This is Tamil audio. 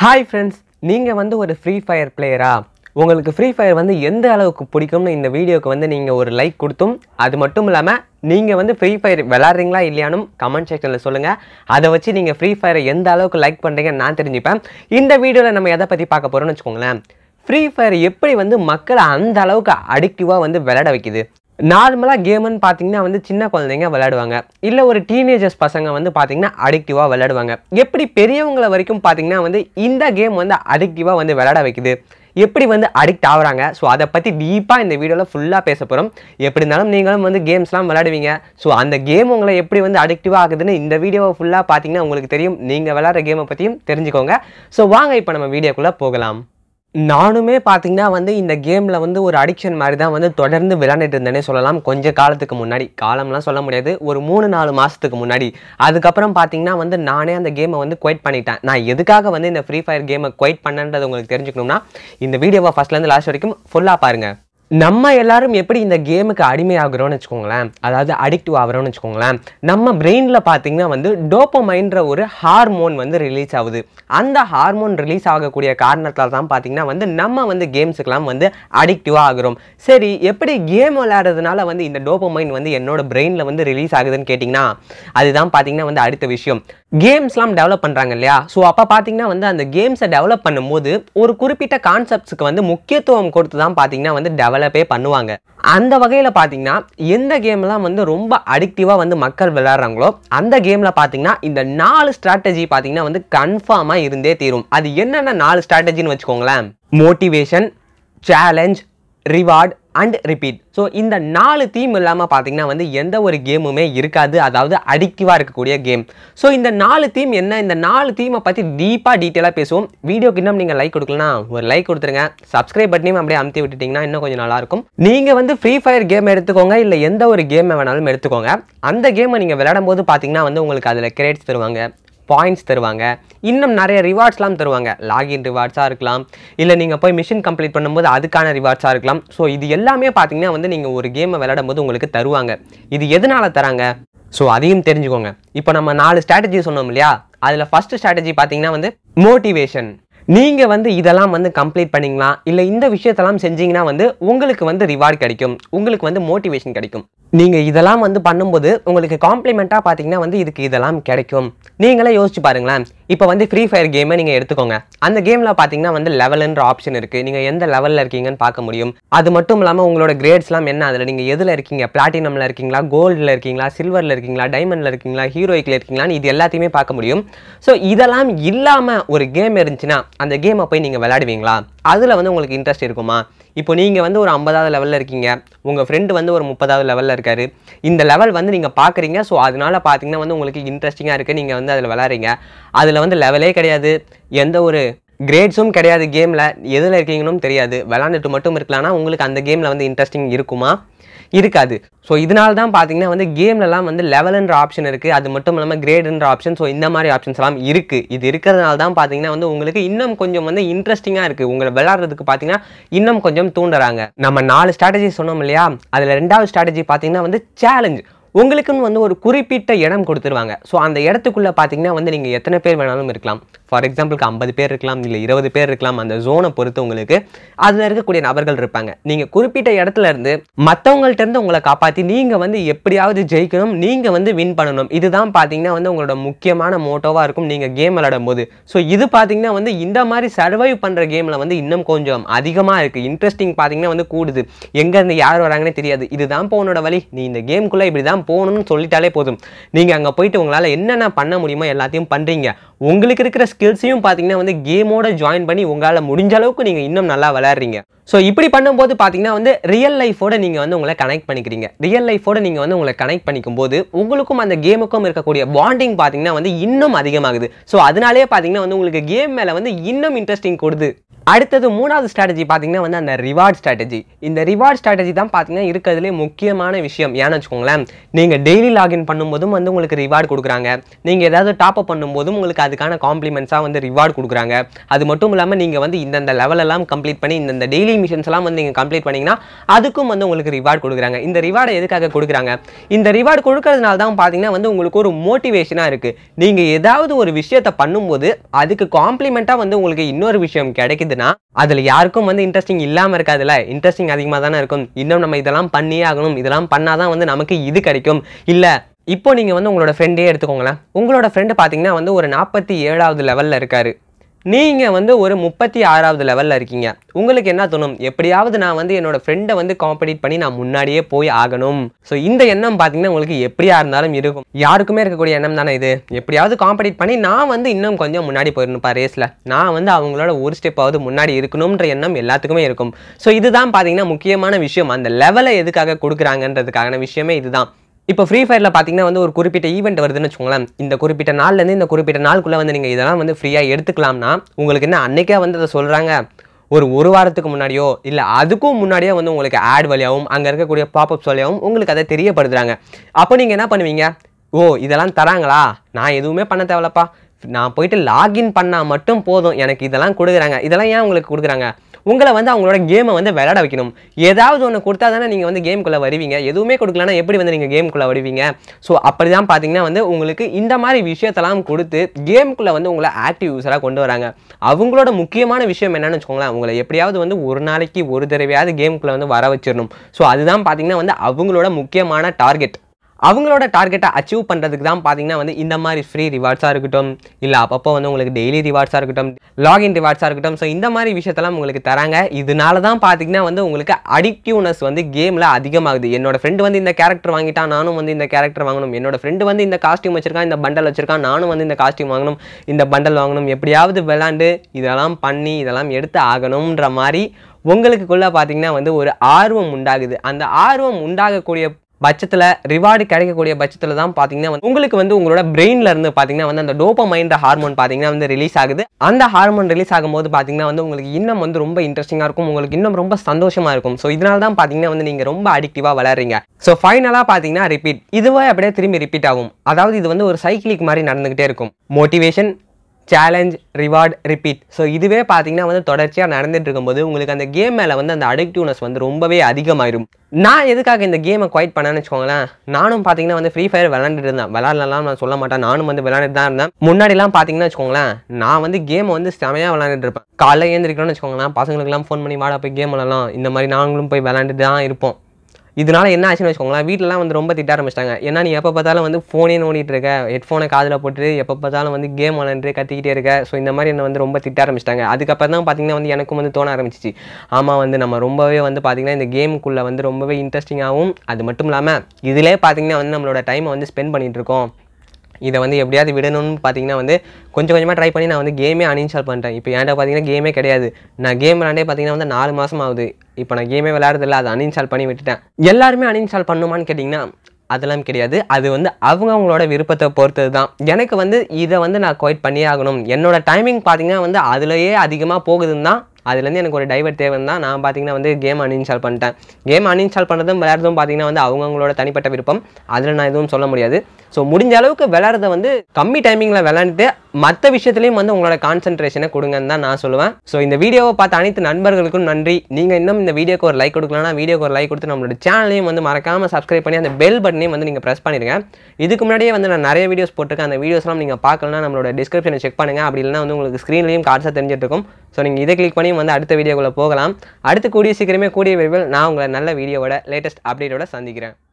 ஹாய் ஃப்ரெண்ட்ஸ் நீங்கள் வந்து ஒரு ஃப்ரீ ஃபயர் பிளேயரா உங்களுக்கு ஃப்ரீ ஃபயர் வந்து எந்த அளவுக்கு பிடிக்கும்னு இந்த வீடியோக்கு வந்து நீங்கள் ஒரு லைக் கொடுத்தும் அது மட்டும் இல்லாமல் நீங்கள் வந்து ஃப்ரீ ஃபயர் விளாட்றீங்களா இல்லையானும் கமெண்ட் செக்ஷனில் சொல்லுங்கள் அதை வச்சு நீங்கள் ஃப்ரீ ஃபயரை எந்த அளவுக்கு லைக் பண்ணுறீங்கன்னு நான் தெரிஞ்சுப்பேன் இந்த வீடியோவில் நம்ம எதை பற்றி பார்க்க போகிறோம்னு வச்சுக்கோங்களேன் ஃப்ரீ ஃபயர் எப்படி வந்து மக்களை அந்த அளவுக்கு அடிக்டிவாக வந்து விளையாட வைக்குது நார்மலாக கேமுன்னு பார்த்தீங்கன்னா வந்து சின்ன குழந்தைங்க விளையாடுவாங்க இல்லை ஒரு டீனேஜர்ஸ் பசங்க வந்து பார்த்தீங்கன்னா அடிக்டிவாக விளையாடுவாங்க எப்படி பெரியவங்கள வரைக்கும் பார்த்தீங்கன்னா வந்து இந்த கேம் வந்து அடிக்டிவாக வந்து விளையாட வைக்குது எப்படி வந்து அடிக்ட் ஆகுறாங்க ஸோ அதை பற்றி டீப்பாக இந்த வீடியோவில் ஃபுல்லாக பேச போகிறோம் எப்படி இருந்தாலும் நீங்களும் வந்து கேம்ஸ்லாம் விளையாடுவீங்க ஸோ அந்த கேம் உங்களை எப்படி வந்து அடிக்டிவாக ஆகுதுன்னு இந்த வீடியோவை ஃபுல்லாக பார்த்தீங்கன்னா உங்களுக்கு தெரியும் நீங்கள் விளையாடுற கேமை பற்றியும் தெரிஞ்சுக்கோங்க ஸோ வாங்க இப்போ நம்ம வீடியோக்குள்ளே போகலாம் நானுமே பார்த்தீங்கன்னா வந்து இந்த கேமில் வந்து ஒரு அடிக்ஷன் மாதிரி தான் வந்து தொடர்ந்து விளையாண்டுட்டு இருந்தேனே சொல்லலாம் கொஞ்ச காலத்துக்கு முன்னாடி காலம்லாம் சொல்ல முடியாது ஒரு மூணு நாலு மாதத்துக்கு முன்னாடி அதுக்கப்புறம் பார்த்தீங்கன்னா வந்து நானே அந்த கேமை வந்து குவைட் பண்ணிட்டேன் நான் எதுக்காக வந்து இந்த ஃப்ரீ ஃபயர் கேமை குவைட் பண்ணன்றது உங்களுக்கு தெரிஞ்சுக்கணும்னா இந்த வீடியோவை ஃபஸ்ட்லேருந்து லாஸ்ட் வரைக்கும் ஃபுல்லாக பாருங்கள் நம்ம எல்லாரும் எப்படி இந்த கேமுக்கு அடிமையாகிறோம்னு வச்சுக்கோங்களேன் அதாவது அடிக்டிவ் ஆகிறோம்னு வச்சுக்கோங்களேன் நம்ம பிரெயினில் பார்த்தீங்கன்னா வந்து டோப்பமைன்ற ஒரு ஹார்மோன் வந்து ரிலீஸ் ஆகுது அந்த ஹார்மோன் ரிலீஸ் ஆகக்கூடிய காரணத்தால் தான் பார்த்தீங்கன்னா வந்து நம்ம வந்து கேம்ஸுக்கெல்லாம் வந்து அடிக்டிவாக ஆகிறோம் சரி எப்படி கேம் விளையாடுறதுனால வந்து இந்த டோப்பமைன் வந்து என்னோட பிரெயினில் வந்து ரிலீஸ் ஆகுதுன்னு கேட்டிங்கன்னா அதுதான் பார்த்தீங்கன்னா வந்து அடுத்த விஷயம் கேம்ஸ்லாம் டெவலப் பண்ணுறாங்க இல்லையா ஸோ அப்போ பார்த்தீங்கன்னா வந்து அந்த கேம்ஸை டெவலப் பண்ணும்போது ஒரு குறிப்பிட்ட கான்செப்ட்ஸுக்கு வந்து முக்கியத்துவம் கொடுத்து தான் பார்த்தீங்கன்னா வந்து டெவலப்பே பண்ணுவாங்க அந்த வகையில் பார்த்தீங்கன்னா எந்த கேம்லாம் வந்து ரொம்ப அடிக்டிவாக வந்து மக்கள் விளையாடுறாங்களோ அந்த கேமில் பார்த்தீங்கன்னா இந்த நாலு ஸ்ட்ராட்டஜி பார்த்தீங்கன்னா வந்து கன்ஃபார்மாக இருந்தே தீரும் அது என்னென்ன நாலு ஸ்ட்ராட்டஜின்னு வச்சுக்கோங்களேன் motivation challenge reward and repeat so இந்த நாலு தீம் இல்லாமல் பார்த்தீங்கன்னா வந்து எந்த ஒரு கேமுமே இருக்காது அதாவது அடிக்டிவாக இருக்கக்கூடிய கேம் ஸோ இந்த நாலு தீம் என்ன இந்த நாலு தீமை பற்றி டீப்பாக டீட்டெயிலாக பேசுவோம் வீடியோக்கு இன்னும் நீங்கள் லைக் கொடுக்கலனா ஒரு லைக் கொடுத்துருங்க சப்ஸ்கிரைப் பட்டனையும் அப்படியே அமுத்தி விட்டுட்டிங்கன்னா இன்னும் கொஞ்சம் நல்லாயிருக்கும் நீங்கள் வந்து ஃப்ரீ ஃபயர் கேம் எடுத்துக்கோங்க இல்லை எந்த ஒரு கேமை வேணாலும் எடுத்துக்கோங்க அந்த கேமை நீங்கள் விளையாடும் போது பார்த்தீங்கன்னா வந்து உங்களுக்கு அதில் கிரேட்ஸ் தருவாங்க பாயிண்ட்ஸ் தருவாங்க இன்னும் நிறைய ரிவார்ட்ஸ்லாம் தருவாங்க லாகின் ரிவார்ட்ஸாக இருக்கலாம் இல்லை நீங்கள் போய் மிஷின் கம்ப்ளீட் பண்ணும்போது அதுக்கான ரிவார்ட்ஸாக இருக்கலாம் ஸோ இது எல்லாமே பார்த்தீங்கன்னா வந்து நீங்கள் ஒரு கேமை விளையாடும் போது உங்களுக்கு தருவாங்க இது எதனால தராங்க ஸோ அதையும் தெரிஞ்சுக்கோங்க இப்போ நம்ம நாலு ஸ்ட்ராட்டஜி சொன்னோம் இல்லையா அதில் ஃபஸ்ட்டு ஸ்ட்ராட்டஜி பார்த்தீங்கன்னா வந்து மோட்டிவேஷன் நீங்கள் வந்து இதெல்லாம் வந்து கம்ப்ளீட் பண்ணிங்களா இல்லை இந்த விஷயத்தெல்லாம் செஞ்சீங்கன்னா வந்து உங்களுக்கு வந்து ரிவார்ட் கிடைக்கும் உங்களுக்கு வந்து மோட்டிவேஷன் கிடைக்கும் நீங்கள் இதெல்லாம் வந்து பண்ணும்போது உங்களுக்கு காம்ப்ளிமெண்ட்டாக பார்த்தீங்கன்னா வந்து இதுக்கு இதெல்லாம் கிடைக்கும் நீங்களே யோசிச்சு பாருங்களேன் இப்போ வந்து ஃப்ரீ ஃபயர் கேமை நீங்கள் எடுத்துக்கோங்க அந்த கேமில் பார்த்தீங்கன்னா வந்து லெவலுன்ற ஆப்ஷன் இருக்குது நீங்கள் எந்த லெவலில் இருக்கீங்கன்னு பார்க்க முடியும் அது மட்டும் இல்லாமல் உங்களோட கிரேட்ஸ்லாம் என்ன அதில் நீங்கள் எதில் இருக்கீங்க பிளாட்டினமில் இருக்கீங்களா கோல்டில் இருக்கீங்களா சில்வரில் இருக்கீங்களா டைமண்டில் இருக்கீங்களா ஹீரோயிக்கில் இருக்கீங்களான்னு இது எல்லாத்தையுமே பார்க்க முடியும் ஸோ இதெல்லாம் இல்லாமல் ஒரு கேம் இருந்துச்சுன்னா அந்த கேமை போய் நீங்கள் விளையாடுவீங்களா அதில் வந்து உங்களுக்கு இன்ட்ரெஸ்ட் இருக்குமா இப்போ நீங்கள் வந்து ஒரு ஐம்பதாவது லெவலில் இருக்கீங்க உங்கள் ஃப்ரெண்டு வந்து ஒரு முப்பதாவது லெவலில் இருக்காரு இந்த லெவல் வந்து நீங்கள் பார்க்குறீங்க ஸோ அதனால பார்த்தீங்கன்னா வந்து உங்களுக்கு இன்ட்ரெஸ்டிங்காக இருக்குது நீங்கள் வந்து அதில் விளாட்றீங்க அதில் வந்து லெவலே கிடையாது எந்த ஒரு கிரேட்ஸும் கிடையாது கேமில் எதில் இருக்கீங்கன்னு தெரியாது விளாண்டுட்டு மட்டும் இருக்கலாம்னா உங்களுக்கு அந்த கேமில் வந்து இன்ட்ரெஸ்டிங் இருக்குமா இருக்காது ஸோ இதனால தான் பார்த்தீங்கன்னா வந்து கேம்லலாம் வந்து லெவலுன்ற ஆப்ஷன் இருக்குது அது மட்டும் இல்லாமல் கிரேடுன்ற ஆப்ஷன் ஸோ இந்த மாதிரி ஆப்ஷன்ஸ் எல்லாம் இருக்குது இது இருக்கிறதுனால தான் பார்த்தீங்கன்னா வந்து உங்களுக்கு இன்னும் கொஞ்சம் வந்து இன்ட்ரெஸ்டிங்காக இருக்குது உங்களை விளாட்றதுக்கு பார்த்தீங்கன்னா இன்னும் கொஞ்சம் தூண்டுறாங்க நம்ம நாலு ஸ்ட்ராட்டஜி சொன்னோம் இல்லையா அதில் ரெண்டாவது ஸ்ட்ராட்டஜி பார்த்தீங்கன்னா வந்து சேலஞ்ச் உங்களுக்குன்னு வந்து ஒரு குறிப்பிட்ட இடம் கொடுத்துருவாங்க ஸோ அந்த இடத்துக்குள்ளே பார்த்தீங்கன்னா வந்து நீங்கள் எத்தனை பேர் வேணாலும் இருக்கலாம் ஃபார் எக்ஸாம்பிளுக்கு ஐம்பது பேர் இருக்கலாம் இல்லை இருபது பேர் இருக்கலாம் அந்த ஜோனை பொறுத்து உங்களுக்கு அதில் இருக்கக்கூடிய நபர்கள் இருப்பாங்க நீங்கள் குறிப்பிட்ட இடத்துல இருந்து மற்றவங்கள்ட்ட இருந்து உங்களை காப்பாற்றி நீங்கள் வந்து எப்படியாவது ஜெயிக்கணும் நீங்கள் வந்து வின் பண்ணணும் இதுதான் பார்த்தீங்கன்னா வந்து உங்களோட முக்கியமான மோட்டோவாக இருக்கும் நீங்கள் கேம் விளையாடும் போது ஸோ இது பார்த்தீங்கன்னா வந்து இந்த மாதிரி சர்வைவ் பண்ணுற கேமில் வந்து இன்னும் கொஞ்சம் அதிகமாக இருக்குது இன்ட்ரெஸ்டிங் பார்த்தீங்கன்னா வந்து கூடுது எங்கேருந்து யார் வராங்கன்னே தெரியாது இதுதான் போனோட வழி நீ இந்த கேமுக்குள்ளே இப்படி தான் போகணும்னு சொல்லிட்டாலே போதும் நீங்கள் அங்கே போயிட்டு உங்களால் என்னென்ன பண்ண முடியுமோ எல்லாத்தையும் பண்ணுறீங்க உங்களுக்கு இருக்கிற ஸ்கில்ஸையும் பார்த்தீங்கன்னா வந்து கேமோட ஜாயின் பண்ணி உங்களால் முடிஞ்ச அளவுக்கு நீங்கள் இன்னும் நல்லா விளையாடுறீங்க ஸோ இப்படி பண்ணும்போது பார்த்தீங்கன்னா வந்து ரியல் லைஃபோட நீங்கள் வந்து உங்களை கனெக்ட் பண்ணிக்கிறீங்க ரியல் லைஃபோட நீங்கள் வந்து உங்களை கனெக்ட் பண்ணிக்கும் போது உங்களுக்கும் அந்த கேமுக்கும் இருக்கக்கூடிய பாண்டிங் பார்த்தீங்கன்னா வந்து இன்னும் அதிகமாகுது ஸோ அதனாலே பார்த்தீங்கன்னா வந்து உங்களுக்கு கேம் மேலே வந்து இன்னும் இன்ட்ரெஸ்டிங் கொடுது அடுத்தது மூணாவது ஸ்ட்ராட்டஜி பார்த்தீங்கன்னா வந்து அந்த ரிவார்ட் ஸ்ட்ராட்டஜி இந்த ரிவார்ட் ஸ்ட்ராட்டஜி தான் பார்த்தீங்கன்னா இருக்கிறதுலே முக்கியமான விஷயம் ஏன்னு வச்சுக்கோங்களேன் நீங்கள் டெய்லி லாகின் பண்ணும்போதும் வந்து உங்களுக்கு ரிவார்டு கொடுக்குறாங்க நீங்கள் ஏதாவது டாப் அப் பண்ணும்போதும் உங்களுக்கு அதுக்கான காம்ப்ளிமெண்ட்ஸாக வந்து ரிவார்டு கொடுக்குறாங்க அது மட்டும் இல்லாமல் நீங்கள் வந்து இந்தந்த level எல்லாம் கம்ப்ளீட் பண்ணி இந்தந்த டெய்லி மிஷன்ஸ் எல்லாம் வந்து நீங்கள் கம்ப்ளீட் பண்ணீங்கன்னா அதுக்கும் வந்து உங்களுக்கு ரிவார்டு கொடுக்குறாங்க இந்த ரிவார்டை எதுக்காக கொடுக்குறாங்க இந்த ரிவார்டு கொடுக்கறதுனால தான் பார்த்தீங்கன்னா வந்து உங்களுக்கு ஒரு மோட்டிவேஷனாக இருக்குது நீங்கள் ஏதாவது ஒரு விஷயத்தை பண்ணும்போது அதுக்கு காம்ப்ளிமெண்ட்டாக வந்து உங்களுக்கு இன்னொரு விஷயம் கிடைக்குதுன்னா அதில் யாருக்கும் வந்து இன்ட்ரெஸ்டிங் இல்லாமல் இருக்காதுல்ல இன்ட்ரெஸ்டிங் அதிகமாக தானே இருக்கும் இன்னும் நம்ம இதெல்லாம் பண்ணியே ஆகணும் இதெல்லாம் பண்ணாதான் வந்து நமக்கு இது கிடைக்கும் இல்லை இப்போ நீங்கள் வந்து உங்களோட ஃப்ரெண்டே எடுத்துக்கோங்களேன் உங்களோட ஃப்ரெண்டு பார்த்தீங்கன்னா வந்து ஒரு நாற்பத்தி ஏழாவது லெவலில் இருக்காரு நீங்கள் வந்து ஒரு முப்பத்தி ஆறாவது லெவலில் இருக்கீங்க உங்களுக்கு என்ன தோணும் எப்படியாவது நான் வந்து என்னோட ஃப்ரெண்டை வந்து காம்படிட் பண்ணி நான் முன்னாடியே போய் ஆகணும் ஸோ இந்த எண்ணம் பார்த்தீங்கன்னா உங்களுக்கு எப்படியா இருந்தாலும் இருக்கும் யாருக்குமே இருக்கக்கூடிய எண்ணம் தானே இது எப்படியாவது காம்படிட் பண்ணி நான் வந்து இன்னும் கொஞ்சம் முன்னாடி போயிருந்துப்பா ரேஸில் நான் வந்து அவங்களோட ஒரு ஸ்டெப்பாவது முன்னாடி இருக்கணுன்ற எண்ணம் எல்லாத்துக்குமே இருக்கும் ஸோ இதுதான் பார்த்தீங்கன்னா முக்கியமான விஷயம் அந்த லெவலை எதுக்காக கொடுக்குறாங்கன்றதுக்கான விஷயமே இதுதான் இப்போ ஃப்ரீ ஃபயரில் பார்த்தீங்கன்னா வந்து ஒரு குறிப்பிட்ட ஈவெண்ட் வருதுன்னு வச்சுக்கோங்களேன் இந்த குறிப்பிட்ட நாள்லேருந்து இந்த குறிப்பிட்ட நாளுக்குள்ளே வந்து நீங்கள் இதெல்லாம் வந்து ஃப்ரீயாக எடுத்துக்கலாம்னா உங்களுக்கு என்ன அன்னைக்கே வந்து அதை சொல்கிறாங்க ஒரு ஒரு வாரத்துக்கு முன்னாடியோ இல்லை அதுக்கும் முன்னாடியே வந்து உங்களுக்கு ஆட் வழியாகவும் அங்கே இருக்கக்கூடிய பாப்அப்ஸ் வழியாகவும் உங்களுக்கு அதை தெரியப்படுத்துறாங்க அப்போ நீங்கள் என்ன பண்ணுவீங்க ஓ இதெல்லாம் தராங்களா நான் எதுவுமே பண்ண தேவையில்லப்பா நான் போயிட்டு லாகின் பண்ணால் மட்டும் போதும் எனக்கு இதெல்லாம் கொடுக்குறாங்க இதெல்லாம் ஏன் உங்களுக்கு கொடுக்குறாங்க உங்களை வந்து அவங்களோட கேமை வந்து விளையாட வைக்கணும் ஏதாவது ஒன்று கொடுத்தா தானே நீங்கள் வந்து கேமுக்குள்ளே வருவீங்க எதுவுமே கொடுக்கலன்னா எப்படி வந்து நீங்கள் கேமுக்குள்ளே வருவீங்க ஸோ அப்படி தான் பார்த்தீங்கன்னா வந்து உங்களுக்கு இந்த மாதிரி விஷயத்தெல்லாம் கொடுத்து கேமுக்குள்ளே வந்து உங்களை ஆக்டிவ் யூஸராக கொண்டு வராங்க அவங்களோட முக்கியமான விஷயம் என்னன்னு வச்சுக்கோங்களேன் உங்களை எப்படியாவது வந்து ஒரு நாளைக்கு ஒரு தடவையாவது கேமுக்குள்ளே வந்து வர வச்சிடணும் ஸோ அதுதான் பார்த்தீங்கன்னா வந்து அவங்களோட முக்கியமான டார்கெட் அவங்களோட டார்கெட்டை அச்சீவ் பண்ணுறதுக்கு தான் பார்த்தீங்கன்னா வந்து இந்த மாதிரி ஃப்ரீ ரிவார்ட்ஸாக இருக்கட்டும் இல்லை அப்பப்போ வந்து உங்களுக்கு டெய்லி ரிவார்ட்ஸாக இருக்கட்டும் லாகின் ரிவார்ட்ஸாக இருக்கட்டும் ஸோ இந்த மாதிரி விஷயத்தெல்லாம் உங்களுக்கு தராங்க இதனால தான் பார்த்தீங்கன்னா வந்து உங்களுக்கு அடிக்டிவ்னஸ் வந்து கேமில் அதிகமாகுது என்னோட ஃப்ரெண்டு வந்து இந்த கேரக்டர் வாங்கிட்டா நானும் வந்து இந்த கேரக்டர் வாங்கணும் என்னோட ஃப்ரெண்டு வந்து இந்த காஸ்டியூம் வச்சிருக்கான் இந்த பண்டல் வச்சிருக்கான் நானும் வந்து இந்த காஸ்டியூம் வாங்கணும் இந்த பண்டல் வாங்கணும் எப்படியாவது விளாண்டு இதெல்லாம் பண்ணி இதெல்லாம் எடுத்து ஆகணுன்ற மாதிரி உங்களுக்குள்ளே பார்த்தீங்கன்னா வந்து ஒரு ஆர்வம் உண்டாகுது அந்த ஆர்வம் உண்டாகக்கூடிய பட்சத்தில் ரிவார்டு கிடைக்கக்கூடிய பட்சத்தில் தான் பார்த்தீங்கன்னா வந்து உங்களுக்கு வந்து உங்களோட பிரெயினில் இருந்து பார்த்தீங்கன்னா வந்து அந்த டோப்பமைன்ற ஹார்மோன் பார்த்தீங்கன்னா வந்து ரிலீஸ் ஆகுது அந்த ஹார்மோன் ரிலீஸ் ஆகும்போது பார்த்தீங்கன்னா வந்து உங்களுக்கு இன்னும் வந்து ரொம்ப இன்ட்ரெஸ்டிங்காக இருக்கும் உங்களுக்கு இன்னும் ரொம்ப சந்தோஷமாக இருக்கும் ஸோ இதனால தான் பார்த்தீங்கன்னா வந்து நீங்கள் ரொம்ப அடிக்டிவாக விளையாடுறீங்க ஸோ ஃபைனலாக பார்த்தீங்கன்னா ரிப்பீட் இதுவே அப்படியே திரும்பி ரிப்பீட் ஆகும் அதாவது இது வந்து ஒரு சைக்கிளிக் மாதிரி நடந்துக்கிட்டே இருக்கும் motivation challenge reward repeat so இதுவே பார்த்தீங்கன்னா வந்து தொடர்ச்சியாக நடந்துட்டு இருக்கும்போது உங்களுக்கு அந்த கேம் மேலே வந்து அந்த அடிக்டிவ்னஸ் வந்து ரொம்பவே அதிகமாயிரும் நான் எதுக்காக இந்த கேமை குவைட் பண்ணேன்னு வச்சுக்கோங்களேன் நானும் பார்த்தீங்கன்னா வந்து ஃப்ரீ ஃபயர் விளாண்டுட்டு இருந்தேன் விளாட்லாம் நான் சொல்ல மாட்டேன் நானும் வந்து விளாண்டுட்டு தான் இருந்தேன் முன்னாடிலாம் பார்த்தீங்கன்னா வச்சுக்கோங்களேன் நான் வந்து கேமை வந்து செமையாக விளாண்டுட்டு இருப்பேன் காலைல ஏந்திரிக்கணும்னு வச்சுக்கோங்களேன் பசங்களுக்குலாம் ஃபோன் பண்ணி வாடா போய் கேம் விளாடலாம் இந்த மாதிரி நாங்களும் போய் விளாண்டுட்டு தான் இருப்போம் இதனால என்ன ஆச்சுன்னு வச்சுக்கோங்களேன் வீட்டிலலாம் வந்து ரொம்ப திட்ட ஆரம்பிச்சிட்டாங்க ஏன்னா நீ எப்போ பார்த்தாலும் வந்து ஃபோனே நோண்டிட்டு இருக்க ஹெட்ஃபோனை காதில் போட்டுட்டு எப்போ பார்த்தாலும் வந்து கேம் விளாண்டு கத்திக்கிட்டே இருக்க ஸோ இந்த மாதிரி என்னை வந்து ரொம்ப திட்ட ஆரம்பிச்சிட்டாங்க அதுக்கப்புறம் தான் பார்த்தீங்கன்னா வந்து எனக்கும் வந்து தோண ஆரம்பிச்சிச்சு ஆமாம் வந்து நம்ம ரொம்பவே வந்து பார்த்தீங்கன்னா இந்த கேமுக்குள்ளே வந்து ரொம்பவே இன்ட்ரெஸ்டிங்காகவும் அது மட்டும் இல்லாமல் இதிலே பார்த்தீங்கன்னா வந்து நம்மளோட டைமை வந்து ஸ்பெண்ட் பண்ணிட்டு இருக்கோம் இதை வந்து எப்படியாவது விடணும்னு பார்த்தீங்கன்னா வந்து கொஞ்சம் கொஞ்சமாக ட்ரை பண்ணி நான் வந்து கேமே அன்இன்ஸ்டால் பண்ணிட்டேன் இப்போ என்கிட்ட பார்த்தீங்கன்னா கேமே கிடையாது நான் கேம் விளாண்டே பார்த்தீங்கன்னா வந்து நாலு மாதம் ஆகுது இப்போ நான் கேமே விளையாடுறதில்ல அதை அன்இன்ஸ்டால் பண்ணி விட்டுட்டேன் எல்லாருமே அன்இன்ஸ்டால் பண்ணுமான்னு கேட்டிங்கன்னா அதெல்லாம் கிடையாது அது வந்து அவங்க அவங்களோட விருப்பத்தை பொறுத்தது தான் எனக்கு வந்து இதை வந்து நான் குவைட் பண்ணியே ஆகணும் என்னோட டைமிங் பார்த்தீங்கன்னா வந்து அதுலேயே அதிகமாக போகுதுன்னு தான் அதுலேருந்து எனக்கு ஒரு டைவர் தேவைன்னு தான் நான் பார்த்தீங்கன்னா வந்து கேம் அன்இன்ஸ்டால் பண்ணிட்டேன் கேம் அன்இன்ஸ்டால் பண்ணுறதும் விளையாடுறதும் பார்த்தீங்கன்னா வந்து அவங்கவுங்களோட தனிப்பட்ட விருப்பம் அதில் நான் எதுவும் சொல்ல முடியாது ஸோ முடிஞ்ச அளவுக்கு விளையாடுறத வந்து கம்மி டைமிங்கில் விளையாண்டுட்டு மற்ற விஷயத்துலையும் வந்து உங்களோட கான்சன்ட்ரேஷனை கொடுங்கன்னு தான் நான் சொல்லுவேன் ஸோ இந்த வீடியோவை பார்த்த அனைத்து நண்பர்களுக்கும் நன்றி நீங்கள் இன்னும் இந்த வீடியோக்கு ஒரு லைக் கொடுக்கலன்னா வீடியோக்கு ஒரு லைக் கொடுத்து நம்மளோட சேனலையும் வந்து மறக்காமல் சப்ஸ்கிரைப் பண்ணி அந்த பெல் பட்டனையும் வந்து நீங்கள் ப்ரெஸ் பண்ணிடுங்க இதுக்கு முன்னாடியே வந்து நான் நிறைய வீடியோஸ் போட்டிருக்கேன் அந்த வீடியோஸ்லாம் நீங்கள் பார்க்கலன்னா நம்மளோட டிஸ்கிரிப்ஷனை செக் பண்ணுங்கள் அப்படி இல்லைனா வந்து உங்களுக்கு ஸ்க்ரீன்லையும் கார்ட்ஸாக தெரிஞ்சிட்டு இருக்கும் ஸோ நீங்கள் இதை கிளிக் பண்ணி வந்து அடுத்த வீடியோக்குள்ளே போகலாம் அடுத்து கூடிய சீக்கிரமே கூடிய விரைவில் நான் உங்களை நல்ல வீடியோவோட லேட்டஸ்ட் அப்டேட்டோட சந்திக்கிறேன்